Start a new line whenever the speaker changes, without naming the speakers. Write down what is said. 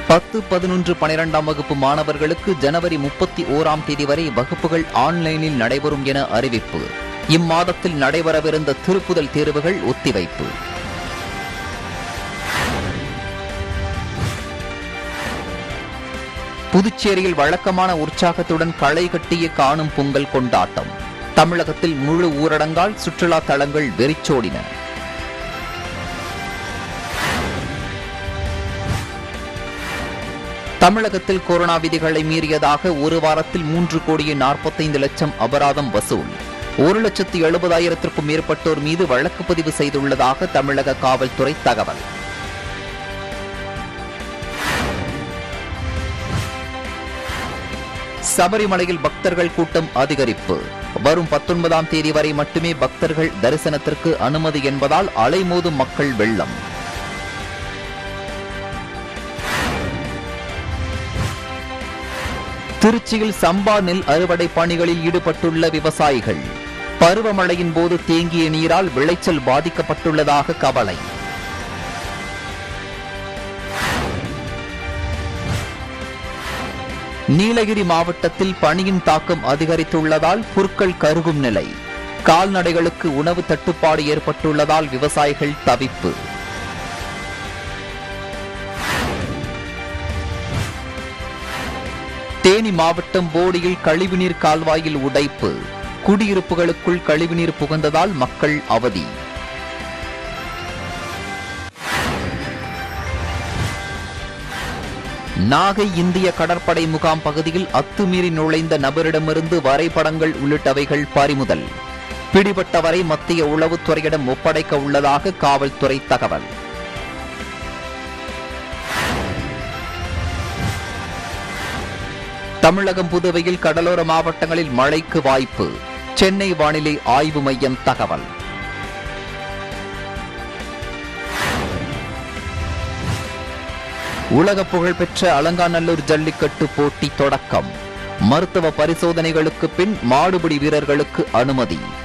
பத்து பதினொன்று பனிரெண்டாம் வகுப்பு மாணவர்களுக்கு ஜனவரி முப்பத்தி ஓராம் தேதி வரை வகுப்புகள் ஆன்லைனில் நடைபெறும் என அறிவிப்பு இம்மாதத்தில் நடைபெறவிருந்த திருப்புதல் தேர்வுகள் ஒத்திவைப்பு புதுச்சேரியில் வழக்கமான உற்சாகத்துடன் களை கட்டிய காணும் பொங்கல் கொண்டாட்டம் தமிழகத்தில் முழு ஊரடங்கால் சுற்றுலா தலங்கள் வெறிச்சோடின தமிழகத்தில் கொரோனா விதிகளை மீறியதாக ஒரு வாரத்தில் மூன்று கோடியே நாற்பத்தைந்து லட்சம் அபராதம் வசூல் ஒரு லட்சத்து எழுபதாயிரத்திற்கும் மேற்பட்டோர் மீது வழக்கு பதிவு செய்துள்ளதாக தமிழக காவல்துறை தகவல் சபரிமலையில் பக்தர்கள் கூட்டம் அதிகரிப்பு வரும் பத்தொன்பதாம் தேதி வரை மட்டுமே பக்தர்கள் தரிசனத்திற்கு அனுமதி என்பதால் அலைமோதும் மக்கள் வெள்ளம் திருச்சியில் சம்பா நெல் அறுவடை பணிகளில் ஈடுபட்டுள்ள விவசாயிகள் பருவமழையின் போது தேங்கிய நீரால் விளைச்சல் பாதிக்கப்பட்டுள்ளதாக கவலை நீலகிரி மாவட்டத்தில் பனியின் தாக்கம் அதிகரித்துள்ளதால் புற்கள் கருகும் நிலை கால்நடைகளுக்கு உணவு தட்டுப்பாடு ஏற்பட்டுள்ளதால் விவசாயிகள் தவிப்பு தேனி மாவட்டம் போடியில் கழிவுநீர் கால்வாயில் உடைப்பு குடியிருப்புகளுக்குள் கழிவுநீர் புகுந்ததால் மக்கள் அவதி நாகை இந்திய கடற்படை முகாம் பகுதியில் அத்துமீறி நுழைந்த நபரிடமிருந்து வரைபடங்கள் உள்ளிட்டவைகள் பறிமுதல் பிடிபட்டவரை மத்திய உளவுத்துறையிடம் ஒப்படைக்க உள்ளதாக காவல்துறை தகவல் தமிழகம் புதுவையில் கடலோர மாவட்டங்களில் மழைக்கு வாய்ப்பு சென்னை வானிலை ஆய்வு மையம் தகவல் உலக புகழ்பெற்ற அலங்காநல்லூர் ஜல்லிக்கட்டு போட்டி தொடக்கம் மருத்துவ பரிசோதனைகளுக்கு பின் மாடுபிடி வீரர்களுக்கு அனுமதி